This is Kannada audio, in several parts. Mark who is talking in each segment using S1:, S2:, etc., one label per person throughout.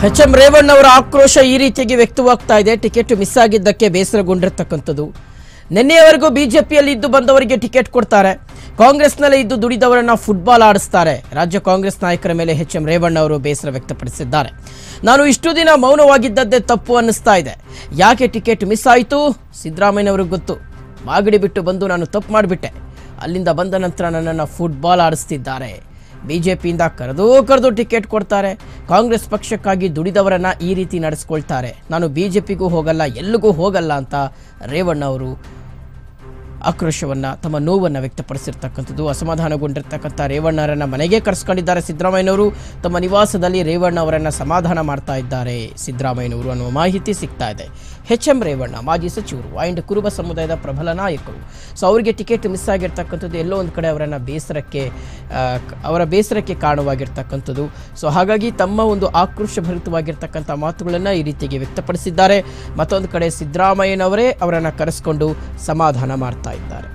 S1: ಎಚ್ ಎಂ ರೇವಣ್ಣ ಅವರ ಆಕ್ರೋಶ ಈ ರೀತಿಯಾಗಿ ವ್ಯಕ್ತವಾಗ್ತಾ ಇದೆ ಟಿಕೆಟ್ ಮಿಸ್ ಆಗಿದ್ದಕ್ಕೆ ಬೇಸರಗೊಂಡಿರ್ತಕ್ಕಂಥದ್ದು ನಿನ್ನೆಯವರೆಗೂ ಬಿಜೆಪಿಯಲ್ಲಿ ಇದ್ದು ಬಂದವರಿಗೆ ಟಿಕೆಟ್ ಕೊಡ್ತಾರೆ ಕಾಂಗ್ರೆಸ್ನಲ್ಲೇ ಇದ್ದು ದುಡಿದವರನ್ನ ಫುಟ್ಬಾಲ್ ಆಡಿಸ್ತಾರೆ ರಾಜ್ಯ ಕಾಂಗ್ರೆಸ್ ನಾಯಕರ ಮೇಲೆ ಎಚ್ ಎಂ ರೇವಣ್ಣ ಅವರು ಬೇಸರ ವ್ಯಕ್ತಪಡಿಸಿದ್ದಾರೆ ನಾನು ಇಷ್ಟು ದಿನ ಮೌನವಾಗಿದ್ದದ್ದೇ ತಪ್ಪು ಅನ್ನಿಸ್ತಾ ಇದೆ ಯಾಕೆ ಟಿಕೆಟ್ ಮಿಸ್ ಆಯಿತು ಸಿದ್ದರಾಮಯ್ಯನವ್ರಿಗೆ ಗೊತ್ತು ಮಾಗಡಿ ಬಿಟ್ಟು ಬಂದು ನಾನು ತಪ್ಪು ಮಾಡಿಬಿಟ್ಟೆ ಅಲ್ಲಿಂದ ಬಂದ ನಂತರ ನನ್ನನ್ನು ಫುಟ್ಬಾಲ್ ಆಡಿಸ್ತಿದ್ದಾರೆ ಬಿಜೆಪಿಯಿಂದ ಕರೆದು ಕರೆದು ಟಿಕೆಟ್ ಕೊಡ್ತಾರೆ ಕಾಂಗ್ರೆಸ್ ಪಕ್ಷಕ್ಕಾಗಿ ದುಡಿದವರನ್ನ ಈ ರೀತಿ ನಡೆಸ್ಕೊಳ್ತಾರೆ ನಾನು ಬಿಜೆಪಿಗೂ ಹೋಗಲ್ಲ ಎಲ್ಲಿಗೂ ಹೋಗಲ್ಲ ಅಂತ ರೇವಣ್ಣ ಅವರು ಆಕ್ರೋಶವನ್ನ ತಮ್ಮ ನೋವನ್ನು ವ್ಯಕ್ತಪಡಿಸಿರ್ತಕ್ಕಂಥದ್ದು ಅಸಮಾಧಾನಗೊಂಡಿರ್ತಕ್ಕಂಥ ರೇವಣ್ಣರನ್ನ ಮನೆಗೆ ಕರೆಸ್ಕೊಂಡಿದ್ದಾರೆ ಸಿದ್ದರಾಮಯ್ಯನವರು ತಮ್ಮ ನಿವಾಸದಲ್ಲಿ ರೇವಣ್ಣ ಅವರನ್ನ ಸಮಾಧಾನ ಮಾಡ್ತಾ ಇದ್ದಾರೆ ಸಿದ್ದರಾಮಯ್ಯನವರು ಅನ್ನುವ ಮಾಹಿತಿ ಸಿಗ್ತಾ ಇದೆ ಎಚ್ ಎಂ ರೇವಣ್ಣ ಮಾಜಿ ಸಚಿವರು ಆ್ಯಂಡ್ ಕುರುಬ ಸಮುದಾಯದ ಪ್ರಬಲ ನಾಯಕರು ಸೊ ಅವರಿಗೆ ಟಿಕೆಟ್ ಮಿಸ್ ಆಗಿರ್ತಕ್ಕಂಥದ್ದು ಎಲ್ಲೋ ಒಂದು ಕಡೆ ಅವರನ್ನು ಬೇಸರಕ್ಕೆ ಆ, ಕ- ಅವರ ಬೇಸರಕ್ಕೆ ಕಾರಣವಾಗಿರ್ತಕ್ಕಂಥದ್ದು ಸೊ ಹಾಗಾಗಿ ತಮ್ಮ ಒಂದು ಆಕ್ರೋಶಭರಿತವಾಗಿರ್ತಕ್ಕಂಥ ಮಾತುಗಳನ್ನು ಈ ರೀತಿಯಾಗಿ ವ್ಯಕ್ತಪಡಿಸಿದ್ದಾರೆ ಮತ್ತೊಂದು ಕಡೆ ಸಿದ್ದರಾಮಯ್ಯನವರೇ ಅವರನ್ನು ಕರೆಸ್ಕೊಂಡು ಸಮಾಧಾನ ಮಾಡ್ತಾ ಇದ್ದಾರೆ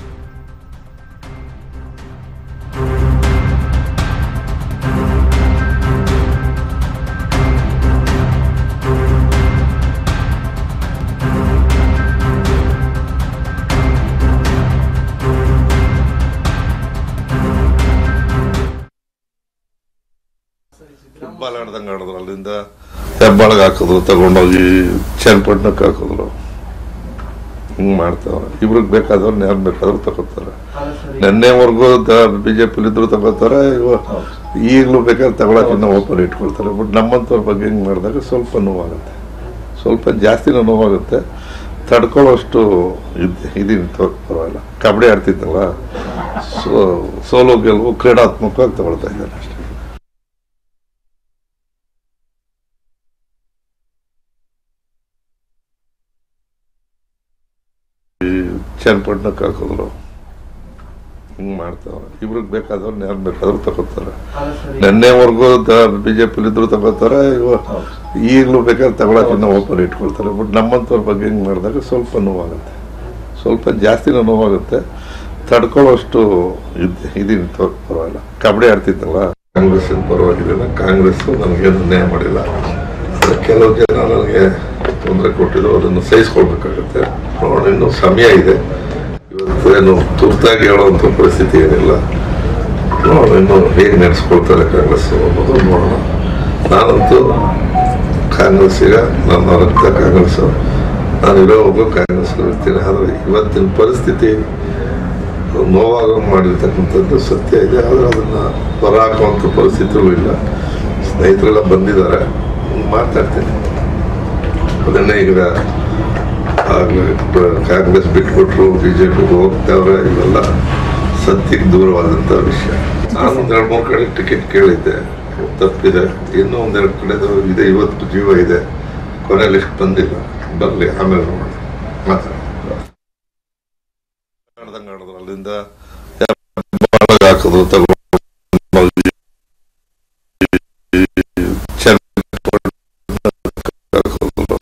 S2: ಫುಟ್ಬಾಲ್ ಆಡ್ದಂಗೆ ಆಡಿದ್ರು ಅಲ್ಲಿಂದ ಹೆಬ್ಬಾಳಗೆ ಹಾಕಿದ್ರು ತಗೊಂಡೋಗಿ ಚನ್ನಪಟ್ಟಣಕ್ಕೆ ಹಾಕಿದ್ರು ಹಿಂಗ್ ಮಾಡ್ತಾವ್ರೆ ಇವ್ರಿಗೆ ಬೇಕಾದವ್ರು ಯಾರು ಬೇಕಾದ್ರೂ ತಗೋತಾರೆ ನಿನ್ನೆವರೆಗೂ ಬಿಜೆಪಿ ಇದ್ರು ತಗೋತಾರೆ ಇವ ಈಗಲೂ ಬೇಕಾದ್ರೆ ತಗೊಳಕ್ ಇನ್ನೂ ಓಪನ್ ಇಟ್ಕೊಳ್ತಾರೆ ಬಟ್ ನಮ್ಮಂಥವ್ರ ಬಗ್ಗೆ ಹಿಂಗ್ ಮಾಡಿದಾಗ ಸ್ವಲ್ಪ ನೋವಾಗುತ್ತೆ ಸ್ವಲ್ಪ ಜಾಸ್ತಿನೂ ನೋವಾಗುತ್ತೆ ತಡ್ಕೊಳ್ಳೋಷ್ಟು ಇದ್ ಇದೀನಿ ತೊ- ಪರವಾಗಿಲ್ಲ ಕಬಡ್ಡಿ ಆಡ್ತಿದ್ದಲ್ಲ ಸೊ ಸೋಲು ಗೆಲುವು ಕ್ರೀಡಾತ್ಮಕವಾಗಿ ತಗೊಳ್ತಾ ಇದ್ದಾರೆ ಅಷ್ಟೇ ಚನ್ನಪಟ್ಟಣಕ್ಕೆ ಹಾಕಿದ್ರು ಹಿಂಗ್ ಮಾಡ್ತಾವ್ರೆ ಇವ್ರಿಗೆ ಬೇಕಾದವ್ರು ಯಾರು ಬೇಕಾದ್ರೂ ತಗೋತಾರೆ ನಿನ್ನೆವರೆಗೂ ಬಿಜೆಪಿ ಇದ್ರು ತಗೋತಾರೆ ಇವ ಈಗಲೂ ಬೇಕಾದ್ರೆ ತಗೊಳಕ್ ಇನ್ನೂ ಓಪನ್ ಇಟ್ಕೊಳ್ತಾರೆ ಬಟ್ ನಮ್ಮಂಥವ್ರ ಬಗ್ಗೆ ಹಿಂಗ್ ಮಾಡಿದಾಗ ಸ್ವಲ್ಪ ನೋವಾಗುತ್ತೆ ಸ್ವಲ್ಪ ಜಾಸ್ತಿನೂ ನೋವಾಗುತ್ತೆ ತಡ್ಕೊಳ್ಳೋಷ್ಟು ಇದ್ ಇದೀನಿ ತೊ- ಪರವಾಗಿಲ್ಲ ಕಬಡ್ಡಿ ಆಡ್ತಿದ್ದಲ್ಲ ಕಾಂಗ್ರೆಸ್ ಪರವಾಗಿಲ್ಲ ಕಾಂಗ್ರೆಸ್ ನನಗೇನು ಅನ್ಯಾಯ ಮಾಡಿಲ್ಲ ಆದ್ರೆ ಕೆಲವು ಜನ ನನಗೆ ತೊಂದರೆ ಕೊಟ್ಟಿದ್ರು ಅದನ್ನು ಸಹಿಸ್ಕೊಳ್ಬೇಕಾಗುತ್ತೆ ನೋಡೋಣ ಇನ್ನು ಸಮಯ ಇದೆ ಇವತ್ತು ಏನು ತುರ್ತಾಗಿ ಹೇಳುವಂಥ ಪರಿಸ್ಥಿತಿ ಏನಿಲ್ಲ ನೋಡೋಣ ಇನ್ನು ಹೇಗೆ ನಡೆಸ್ಕೊಳ್ತಾರೆ ಕಾಂಗ್ರೆಸ್ ಅನ್ನೋದು ನೋಡೋಣ ನಾನಂತೂ ಕಾಂಗ್ರೆಸ್ಸಿಗ ನನ್ನ ರಕ್ತ ಕಾಂಗ್ರೆಸ್ ನಾನು ಇರೋವಾಗಲೂ ಕಾಂಗ್ರೆಸ್ ಇರ್ತೀನಿ ಆದರೆ ಇವತ್ತಿನ ಪರಿಸ್ಥಿತಿ ನೋವಾಗ ಮಾಡಿರ್ತಕ್ಕಂಥದ್ದು ಸತ್ಯ ಇದೆ ಆದರೆ ಅದನ್ನು ಹೊರ ಹಾಕುವಂಥ ಪರಿಸ್ಥಿತಿಯೂ ಇಲ್ಲ ಸ್ನೇಹಿತರೆಲ್ಲ ಬಂದಿದ್ದಾರೆ ಮಾತಾಡ್ತೀನಿ ಅದನ್ನೇ ಈಗ ಆಗಲೇ ಕಾಂಗ್ರೆಸ್ ಬಿಟ್ಬಿಟ್ರು ಬಿ ಜೆ ಪಿಗೆ ಹೋಗ್ತಾವ್ರೆ ಇವೆಲ್ಲ ಸತ್ಯಕ್ಕೆ ದೂರವಾದಂಥ ವಿಷಯ ನಾನು ಒಂದು ಎರಡು ಮೂರು ಕಡೆ ಟಿಕೆಟ್ ಕೇಳಿದ್ದೆ ತಪ್ಪಿದೆ ಇನ್ನೂ ಒಂದೆರಡು ಕಡೆದು ಇದೆ ಇವತ್ತು ಜೀವ ಇದೆ ಕೊನೆ ಲಿಸ್ಟ್ ಬಂದಿಲ್ಲ ಬರಲಿ ಆಮೇಲೆ ನೋಡೋಣ ಮಾತಾಡ ಆಡ್ದಂಗೆ ಆಡಿದ್ರು ಅಲ್ಲಿಂದ ಹೆಬ್ಬಾಳಗೆ ಹಾಕಿದ್ರು ತಗೊಂಡೋಗಿ ಚನ್ನಪಟ್ಟಣಕ್ಕೆ ಹಾಕಿದ್ರು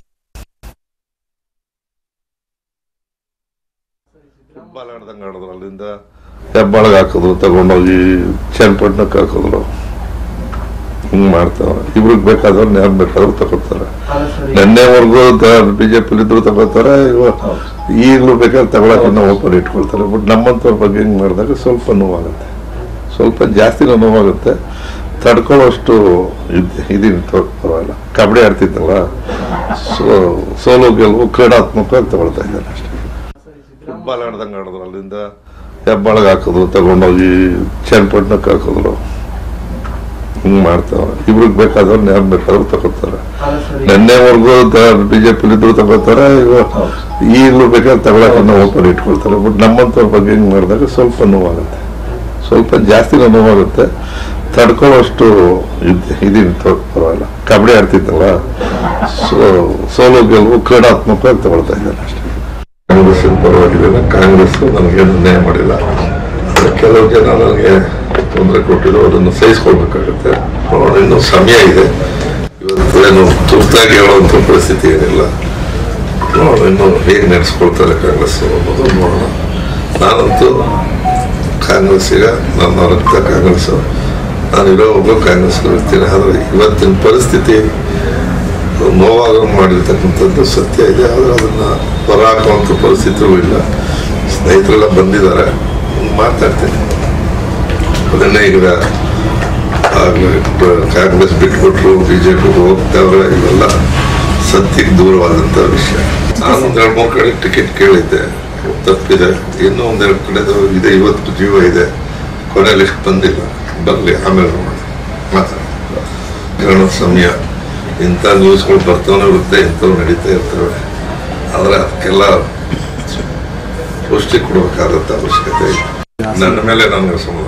S2: ಫುಟ್ಬಾಲ್ ಆಡ್ದಂಗೆ ಆಡಿದ್ರು ಅಲ್ಲಿಂದ ಹೆಬ್ಬಾಳಗೆ ಹಾಕಿದ್ರು ತಗೊಂಡೋಗಿ ಚನ್ನಪಟ್ಟಣಕ್ಕೆ ಹಾಕಿದ್ರು ಹಿಂಗ್ ಮಾಡ್ತಾವ್ರೆ ಇವ್ರಿಗೆ ಬೇಕಾದವ್ರು ಯಾರು ಬೇಕಾದ್ರೂ ತಗೋತಾರೆ ನಿನ್ನೆವರೆಗೂ ಬಿಜೆಪಿ ಇದ್ರು ತಗೋತಾರೆ ಇವ ಈಗಲೂ ಬೇಕಾದ್ರೆ ತಗೊಳಕ್ ಇನ್ನೂ ಓಪನ್ ಇಟ್ಕೊಳ್ತಾರೆ ಬಟ್ ನಮ್ಮಂಥವ್ರ ಬಗ್ಗೆ ಹಿಂಗ್ ಮಾಡಿದಾಗ ಸ್ವಲ್ಪ ನೋವಾಗುತ್ತೆ ಸ್ವಲ್ಪ ಜಾಸ್ತಿನೂ ನೋವಾಗುತ್ತೆ ತಡ್ಕೊಳ್ಳೋಷ್ಟು ಇದ್ ಇದೀನಿ ತೊ- ಪರವಾಗಿಲ್ಲ ಕಬಡ್ಡಿ ಆಡ್ತಿದ್ದಲ್ಲ ಸೊ ಸೋಲು ಗೆಲುವು ಕ್ರೀಡಾತ್ಮಕವಾಗಿ ತಗೊಳ್ತಾ ಇದ್ದಾರೆ ಅಷ್ಟೇ ಫುಟ್ಬಾಲ್ ಆಡ್ದಂಗೆ ಆಡಿದ್ರು ಅಲ್ಲಿಂದ ಹೆಬ್ಬಾಳಗೆ ಹಾಕಿದ್ರು ತಗೊಂಡೋಗಿ ಚನ್ನಪಟ್ಟಣಕ್ಕೆ ಹಾಕಿದ್ರು ಹಿಂಗ್ ಮಾಡ್ತಾವ್ರೆ ಇವ್ರಿಗೆ ಬೇಕಾದವ್ರು ಯಾರು ಬೇಕಾದ್ರೂ ತಗೋತಾರೆ ನಿನ್ನೆವರೆಗೂ ಬಿಜೆಪಿ ಇದ್ರು ತಗೋತಾರೆ ಇವ ಈಗಲೂ ಬೇಕಾದ್ರೆ ತಗೊಳಕ್ ಇನ್ನೂ ಓಪನ್ ಇಟ್ಕೊಳ್ತಾರೆ ಬಟ್ ನಮ್ಮಂಥವ್ರ ಬಗ್ಗೆ ಹಿಂಗ್ ಮಾಡಿದಾಗ ಸ್ವಲ್ಪ ನೋವಾಗುತ್ತೆ ಸ್ವಲ್ಪ ಜಾಸ್ತಿನೂ ನೋವಾಗುತ್ತೆ ತಡ್ಕೊಳ್ಳೋಷ್ಟು ಇದ್ ಇದೀನಿ ತೊ- ಪರವಾಗಿಲ್ಲ ಕಬಡ್ಡಿ ಆಡ್ತಿದ್ದಲ್ಲ ಸೊ ಸೋಲು ಗೆಲುವು ಕ್ರೀಡಾತ್ಮಕವಾಗಿ ತಗೊಳ್ತಾ ಇದ್ದಾರೆ ಅಷ್ಟೇ ಕಾಂಗ್ರೆಸ್ ಪರವಾಗಿಲ್ಲ ಕಾಂಗ್ರೆಸ್ ನನಗೇನು ಅನ್ಯಾಯ ಮಾಡಿಲ್ಲ ಆದ್ರೆ ಕೆಲವು ಜನ ನನಗೆ ತೊಂದರೆ ಕೊಟ್ಟಿದ್ರು ಅದನ್ನು ಸಹಿಸ್ಕೊಳ್ಬೇಕಾಗುತ್ತೆ ನೋಡೋಣ ಇನ್ನು ಸಮಯ ಇದೆ ಇವತ್ತು ಏನು ತುರ್ತಾಗಿ ಹೇಳುವಂಥ ಪರಿಸ್ಥಿತಿ ಏನಿಲ್ಲ ನೋಡೋಣ ಇನ್ನು ಹೇಗೆ ನಡೆಸ್ಕೊಳ್ತಾರೆ ಕಾಂಗ್ರೆಸ್ ಅನ್ನೋದು ನೋಡೋಣ ನಾನಂತೂ ಕಾಂಗ್ರೆಸ್ಸಿಗ ನನ್ನ ರಕ್ತ ಕಾಂಗ್ರೆಸ್ ನಾನು ಇರೋವಾಗೂ ಕಾಂಗ್ರೆಸ್ ಇರ್ತೀನಿ ಆದರೆ ಇವತ್ತಿನ ಪರಿಸ್ಥಿತಿ ನೋವಾಗ ಮಾಡಿರ್ತಕ್ಕಂಥದ್ದು ಸತ್ಯ ಇದೆ ಆದರೆ ಅದನ್ನು ಹೊರಹಾಕುವಂಥ ಪರಿಸ್ಥಿತಿಯೂ ಇಲ್ಲ ಸ್ನೇಹಿತರೆಲ್ಲ ಬಂದಿದ್ದಾರೆ ಮಾತಾಡ್ತೀನಿ ಅದನ್ನೇ ಈಗ ಆಗ್ಲೇ ಬ- ಕಾಂಗ್ರೆಸ್ ಬಿಟ್ಬಿಟ್ರು ಬಿಜೆಪಿ ಹೋಗ್ತಾವ್ರೆ ಇವೆಲ್ಲ ಸತ್ಯಕ್ಕೆ ದೂರವಾದಂಥ ವಿಷಯ ನಾನು ಒಂದ್ ಎರಡು ಮೂರು ಕಡೆ ಟಿಕೆಟ್ ಕೇಳಿದ್ದೆ ತಪ್ಪಿದೆ ಇನ್ನೂ ಒಂದೆರಡು ಕಡೆ ಇದೆ ಇವತ್ತು ಜೀವ ಇದೆ ಕೊನೆ ಲಿಸ್ಟ್ ಬಂದಿಲ್ಲ ಬರಲಿ ಆಮೇಲೆ ನೋಡೋಣ ಮಾತಾಡೋಣ ಕಾರಣದ ಸಮಯ ಇಂಥ ನ್ಯೂಸ್ಗಳು ಬರ್ತಾನೆ ಇರುತ್ತೆ ಇಂಥವು ನಡೀತಾ ಇರ್ತವೆ ಆದರೆ ಅದಕ್ಕೆಲ್ಲ ಪುಷ್ಟಿ ಕೊಡಬೇಕಾದಂಥ ಅವಶ್ಯಕತೆ ಇದೆ ನನ್ನ ಮೇಲೆ ನನಗೆ ಸಂಬಂಧ